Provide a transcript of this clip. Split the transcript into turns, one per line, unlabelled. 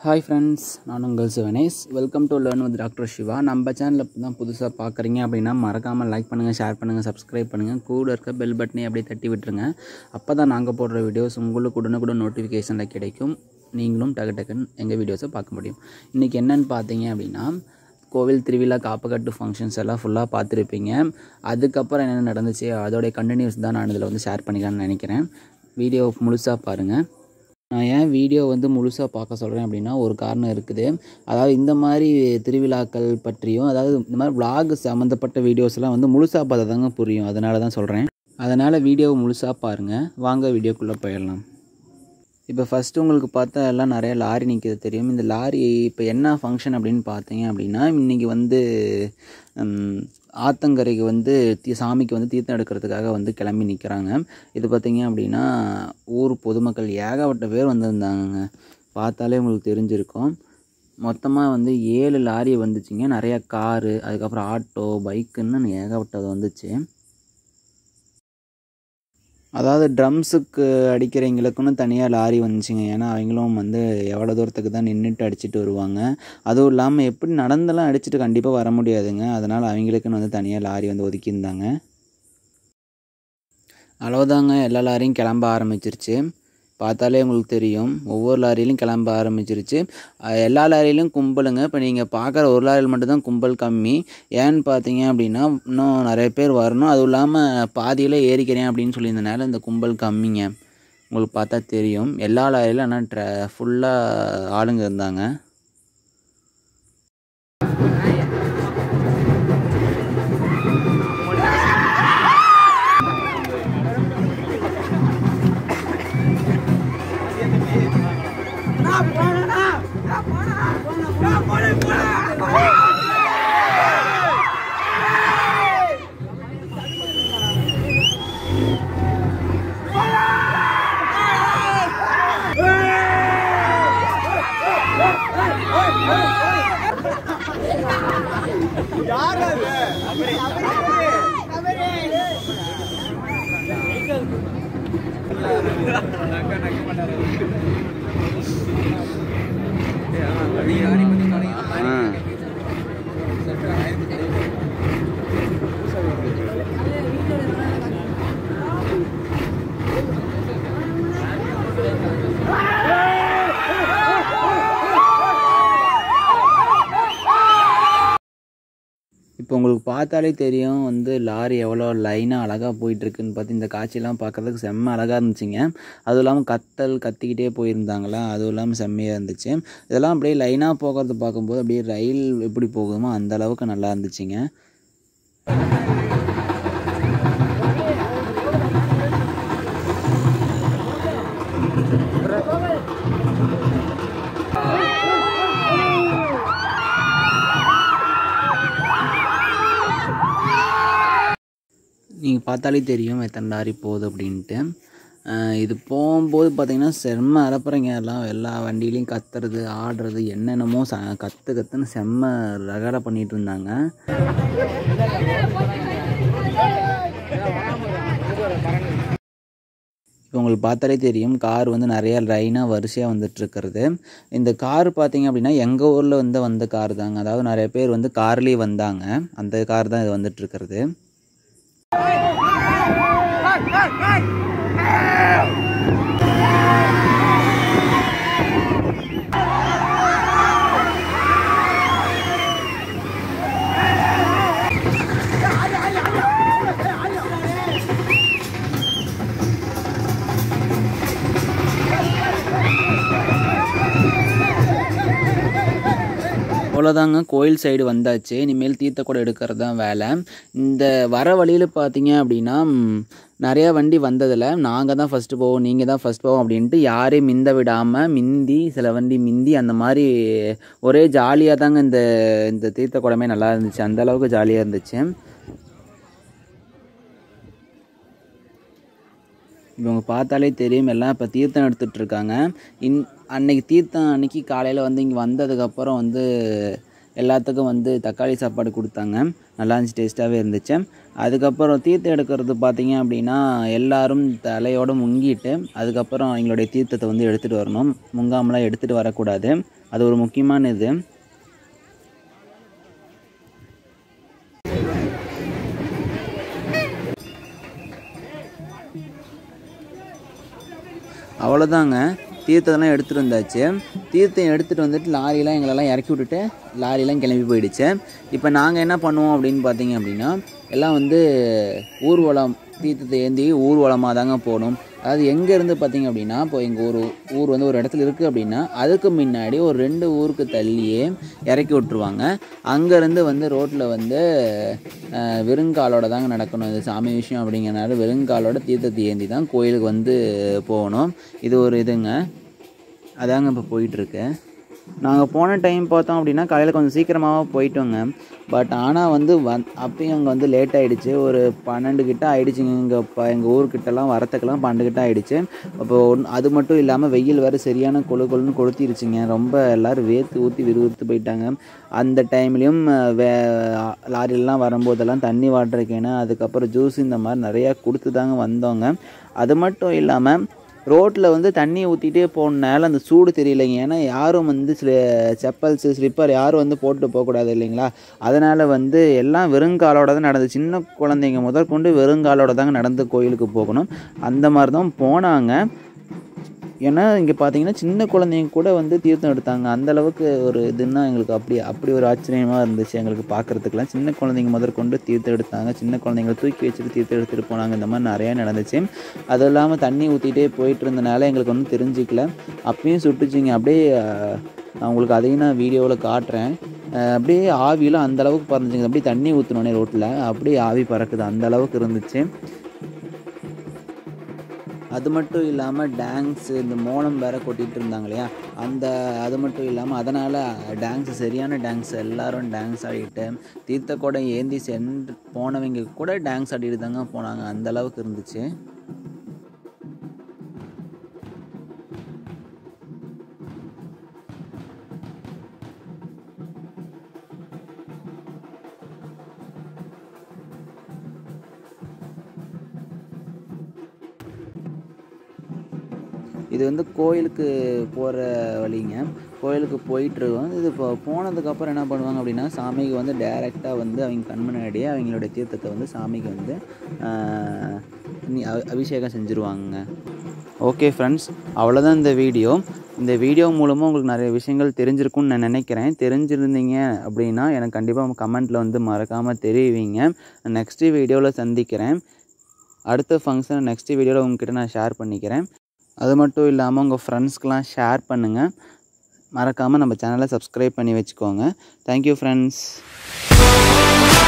hi friends நான் உங்கள் Sivanesh welcome to learn with doctor Siva நம்ம சேனலில் இப்போ தான் புதுசாக பார்க்குறீங்க அப்படின்னா மறக்காமல் லைக் பண்ணுங்கள் ஷேர் பண்ணுங்கள் சப்ஸ்கிரைப் பண்ணுங்கள் கூட இருக்க பெல் பட்டனை அப்படியே தட்டி விட்டுருங்க அப்போ தான் நாங்கள் போடுற வீடியோஸ் உங்களுக்கு உடனுக்குடன் நோட்டிஃபிகேஷனில் கிடைக்கும் நீங்களும் டக்கு டக்குன்னு எங்கள் வீடியோஸை பார்க்க முடியும் இன்றைக்கி என்னென்னு பார்த்தீங்க அப்படின்னா கோவில் திருவிழா காப்புக்கட்டு ஃபங்க்ஷன்ஸ் எல்லாம் ஃபுல்லாக பார்த்துருப்பீங்க அதுக்கப்புறம் என்னென்ன நடந்துச்சு அதோடைய கண்டினியூஸ் தான் நான் இதில் வந்து ஷேர் பண்ணிக்கலாம்னு நினைக்கிறேன் வீடியோ முழுசாக பாருங்கள் நான் ஏன் வீடியோ வந்து முழுசாக பார்க்க சொல்கிறேன் அப்படின்னா ஒரு காரணம் இருக்குது அதாவது இந்த மாதிரி திருவிழாக்கள் பற்றியும் அதாவது இந்த மாதிரி vlog சம்மந்தப்பட்ட வீடியோஸ்லாம் வந்து முழுசாக பார்த்தா தாங்க புரியும் அதனால தான் சொல்கிறேன் அதனால் வீடியோவை முழுசாக பாருங்கள் வாங்க வீடியோக்குள்ளே போயிடலாம் இப்போ ஃபஸ்ட்டு உங்களுக்கு பார்த்தா எல்லாம் நிறைய லாரி நிற்கிறது தெரியும் இந்த லாரி இப்போ என்ன ஃபங்க்ஷன் அப்படின்னு பார்த்தீங்க அப்படின்னா இன்றைக்கி வந்து ம், ஆத்தங்கரைக்கு வந்து தீ சாமிக்கு வந்து தீர்த்தம் எடுக்கிறதுக்காக வந்து கிளம்பி நிற்கிறாங்க இது பார்த்தீங்க அப்படின்னா ஊர் பொதுமக்கள் ஏகப்பட்ட பேர் வந்திருந்தாங்கங்க பார்த்தாலே உங்களுக்கு தெரிஞ்சிருக்கும் மொத்தமாக வந்து ஏழு லாரி வந்துச்சுங்க நிறைய காரு அதுக்கப்புறம் ஆட்டோ பைக்குன்னு ஏகப்பட்டது வந்துச்சு அதாவது ட்ரம்ஸுக்கு அடிக்கிறவங்களுக்குன்னு தனியாக லாரி வந்துச்சுங்க ஏன்னா அவங்களும் வந்து எவ்வளோ தூரத்துக்கு தான் நின்றுட்டு அடிச்சிட்டு வருவாங்க அதுவும் இல்லாமல் எப்படி நடந்தெல்லாம் அடிச்சுட்டு கண்டிப்பாக வர முடியாதுங்க அதனால் அவங்களுக்குன்னு வந்து தனியாக லாரி வந்து ஒதுக்கியிருந்தாங்க அளவுதாங்க எல்லா லாரியும் கிளம்ப ஆரம்பிச்சிருச்சு பார்த்தாலே உங்களுக்கு தெரியும் ஒவ்வொரு லாரியிலும் கிளம்ப ஆரம்பிச்சிருச்சு அஹ் எல்லா லாரியிலும் கும்பலுங்க இப்போ நீங்கள் பார்க்குற ஒரு லாரியில் மட்டும்தான் கும்பல் கம்மி ஏன்னு பார்த்தீங்க அப்படின்னா இன்னும் நிறைய பேர் வரணும் அதுவும் இல்லாமல் பாதியில் ஏறிக்கிறேன் அப்படின்னு சொல்லியிருந்தனால இந்த கும்பல் கம்மிங்க உங்களுக்கு பார்த்தா தெரியும் எல்லா லாரியிலும் ஆனால் ட்ர ஃபுல்லாக ஆளுங்க இருந்தாங்க இப்போ உங்களுக்கு பார்த்தாலே தெரியும் வந்து லாரி எவ்வளோ லைனாக அழகாக போயிட்டுருக்குன்னு பார்த்து இந்த காட்சியெல்லாம் பார்க்குறதுக்கு செம்ம அழகாக இருந்துச்சுங்க அதுவும் இல்லாமல் கத்தல் கத்திக்கிட்டே போயிருந்தாங்களா அதுவும் இல்லாமல் செம்மையாக இருந்துச்சு இதெல்லாம் அப்படியே லைனாக போகிறத பார்க்கும்போது அப்படியே ரயில் எப்படி போகுமோ அந்த அளவுக்கு நல்லா இருந்துச்சுங்க நீங்கள் பார்த்தாலே தெரியும் எத்தனை லாரி போகுது அப்படின்ட்டு அஹ் இது போகும்போது பார்த்தீங்கன்னா செம்ம அறப்புறங்க எல்லாம் எல்லா வண்டியிலையும் கத்துறது ஆடுறது என்னென்னமோ ச கற்று கற்றுன்னு செம்ம ரகடை பண்ணிட்டு இருந்தாங்க இப்போ உங்களுக்கு பார்த்தாலே தெரியும் கார் வந்து நிறைய லைனாக வரிசையாக வந்துட்டு இருக்கிறது இந்த கார் பார்த்தீங்க அப்படின்னா எங்கள் ஊரில் வந்து வந்த கார் தாங்க அதாவது நிறைய பேர் வந்து கார்லேயே வந்தாங்க அந்த கார் தான் இது வந்துட்டு இருக்கிறது அவ்வளோதாங்க கோயில் சைடு வந்தாச்சு இனிமேல் தீர்த்த கூட எடுக்கிறது தான் வேலை இந்த வர வழியில் பார்த்தீங்க அப்படின்னா ம், நிறைய வண்டி வந்ததில் நாங்கள் தான் ஃபஸ்ட்டு போவோம் நீங்கள் தான் ஃபஸ்ட் போவோம் அப்படின்ட்டு யாரையும் மிந்த விடாமல் மிந்தி சில வண்டி மிந்தி அந்த மாதிரி ஒரே ஜாலியாக தாங்க இந்த இந்த தீர்த்த குடமே நல்லா இருந்துச்சு அந்த அளவுக்கு ஜாலியாக இருந்துச்சு இவங்க பார்த்தாலே தெரியும் எல்லாம் இப்போ தீர்த்தம் எடுத்துட்டு இருக்காங்க இன் அன்னைக்கு தீர்த்தம் அன்னைக்கு காலையில் வந்து இங்கே வந்ததுக்கப்புறம் வந்து எல்லாத்துக்கும் வந்து தக்காளி சாப்பாடு கொடுத்தாங்க நல்லா இருந்துச்சு டேஸ்ட்டாகவே இருந்துச்சு அதுக்கப்புறம் தீர்த்தம் எடுக்கிறது பார்த்தீங்க அப்படின்னா எல்லாரும் தலையோடு முங்கிட்டு அதுக்கப்புறம் எங்களுடைய தீர்த்தத்தை வந்து எடுத்துகிட்டு வரணும் முங்காமலாம் எடுத்துகிட்டு வரக்கூடாது அது ஒரு முக்கியமான இது அவ்வளோதாங்க தீர்த்தத்தெல்லாம் எடுத்துகிட்டு வந்தாச்சு தீர்த்தம் எடுத்துகிட்டு வந்துட்டு லாரியெலாம் எங்களெல்லாம் இறக்கி விட்டுட்டு லாரியெல்லாம் கிளம்பி போயிடுச்சு இப்போ நாங்கள் என்ன பண்ணுவோம் அப்படின்னு பார்த்தீங்க அப்படின்னா எல்லாம் வந்து ஊர்வலம் தீர்த்தத்தை ஏந்தி ஊர்வலமாக தாங்க போகணும் அதாவது எங்கேருந்து பார்த்தீங்க அப்படின்னா இப்போ எங்கள் ஊர் ஊர் வந்து ஒரு இடத்துல இருக்குது அப்படின்னா அதுக்கு முன்னாடி ஒரு ரெண்டு ஊருக்கு தள்ளியே இறக்கி விட்ருவாங்க அங்கேருந்து வந்து ரோட்டில் வந்து அஹ், வெறுங்காலோட தாங்க நடக்கணும் இது சாமி விஷயம் அப்படிங்கிறனால வெறுங்காலோட தீர்த்தத்தை ஏந்தி தான் கோயிலுக்கு வந்து போகணும் இது ஒரு இதுங்க அதாங்க இப்போ போயிட்டுருக்கு நாங்கள் போன டைம் பார்த்தோம் அப்படின்னா காலையில் கொஞ்சம் சீக்கிரமாக போயிட்டோங்க பட் ஆனால் வந்து வந் அப்பயும் அங்கே வந்து லேட் ஆகிடுச்சு ஒரு பன்னெண்டு கிட்ட ஆகிடுச்சிங்க இங்கே இப்போ எங்கள் ஊர்கிட்டலாம் வரத்துக்கெல்லாம் பன்னெண்டு கிட்ட ஆகிடுச்சு அப்போ ஒன் அது மட்டும் இல்லாமல் வெயில் வேறு சரியான கொழு கொழுன்னு கொளுத்திருச்சுங்க ரொம்ப எல்லோரும் வேர்த்து ஊற்றி விறுவிறுத்து போயிட்டாங்க அந்த டைம்லேயும் வே லாரிலலாம் வரும்போதெல்லாம் தண்ணி வாட்டர் கேனு அதுக்கப்புறம் ஜூஸ் இந்த மாதிரி நிறையா கொடுத்து தாங்க வந்தோங்க அது மட்டும் இல்லாமல் ரோட்டில் வந்து தண்ணி ஊற்றிட்டே போனனால அந்த சூடு தெரியலைங்க ஏன்னா யாரும் வந்து சில செப்பல்ஸு ஸ்லிப்பர் யாரும் வந்து போட்டு போகக்கூடாது இல்லைங்களா அதனால் வந்து எல்லாம் வெறுங்காலோட தான் நடந்து சின்ன குழந்தைங்க முதல் கொண்டு வெறுங்காலோட தாங்க நடந்து கோயிலுக்கு போகணும் அந்த மாதிரி தான் போனாங்க ஏன்னா இங்கே பார்த்தீங்கன்னா சின்ன குழந்தைங்க கூட வந்து தீர்த்தம் எடுத்தாங்க அந்த அளவுக்கு ஒரு இதுன்னா எங்களுக்கு அப்படி அப்படி ஒரு ஆச்சரியமாக இருந்துச்சு எங்களுக்கு பார்க்குறதுக்குலாம் சின்ன குழந்தைங்க முதற்கொண்டு தீர்த்தம் எடுத்தாங்க சின்ன குழந்தைங்களை தூக்கி வச்சுட்டு தீர்த்தம் எடுத்துகிட்டு போனாங்க இந்த மாதிரி நிறையா நடந்துச்சு அதுவும் இல்லாமல் தண்ணி ஊற்றிட்டே போயிட்டு இருந்தனால எங்களுக்கு ஒன்றும் தெரிஞ்சிக்கல அப்பயும் சுட்டுச்சிங்க அப்படியே அஹ், நான் உங்களுக்கு அதையும் நான் வீடியோவில் காட்டுறேன் அஹ், அப்படியே ஆவியெலாம் அந்த அளவுக்கு பறந்துச்சுங்க அப்படியே தண்ணி ஊற்றினோடனே ரோட்டில் அப்படியே ஆவி பறக்குது அந்த அளவுக்கு இருந்துச்சு அது மட்டும் இல்லாமல் டான்ஸு இந்த மோளம் வேற கொட்டிகிட்டு இருந்தாங்க இல்லையா அந்த அது மட்டும் இல்லாமல் அதனால் டான்ஸு சரியான டான்ஸ் எல்லாரும் டான்ஸ் ஆடிட்டு தீர்த்த கூட ஏந்தி சென்று போனவங்க கூட டான்ஸ் ஆடிட்டு தாங்க போனாங்க அந்த அளவுக்கு இருந்துச்சு இது வந்து கோயிலுக்கு போகிற வழிங்க கோயிலுக்கு போயிட்டுருக்கோம் இது இப்போ போனதுக்கப்புறம் என்ன பண்ணுவாங்க அப்படின்னா சாமிக்கு வந்து டைரெக்டாக வந்து அவங்க கண் முன்னாடியே அவங்களுடைய தீர்த்தத்தை வந்து சாமிக்கு வந்து ஆஹ், நி- அ- அபிஷேகம் செஞ்சுருவாங்க ஓகே ஃப்ரெண்ட்ஸ் அவ்வளோதான் இந்த வீடியோ இந்த வீடியோ மூலமாக உங்களுக்கு நிறைய விஷயங்கள் தெரிஞ்சிருக்கும்னு நான் நினைக்கிறேன் தெரிஞ்சிருந்தீங்க அப்படின்னா எனக்கு கண்டிப்பாக கமெண்ட்டில் வந்து மறக்காமல் தெரிவிங்க நெக்ஸ்ட்டு வீடியோவில் சந்திக்கிறேன் அடுத்த ஃபங்க்ஷன் நெக்ஸ்ட் வீடியோவில் உங்ககிட்ட நான் ஷேர் பண்ணிக்கிறேன் அது மட்டும் இல்லாமல் உங்கள் ஃப்ரெண்ட்ஸ்க்கெலாம் ஷேர் பண்ணுங்கள் மறக்காமல் நம்ம சேனலை சப்ஸ்கிரைப் பண்ணி வச்சுக்கோங்க தேங்க்யூ ஃப்ரெண்ட்ஸ்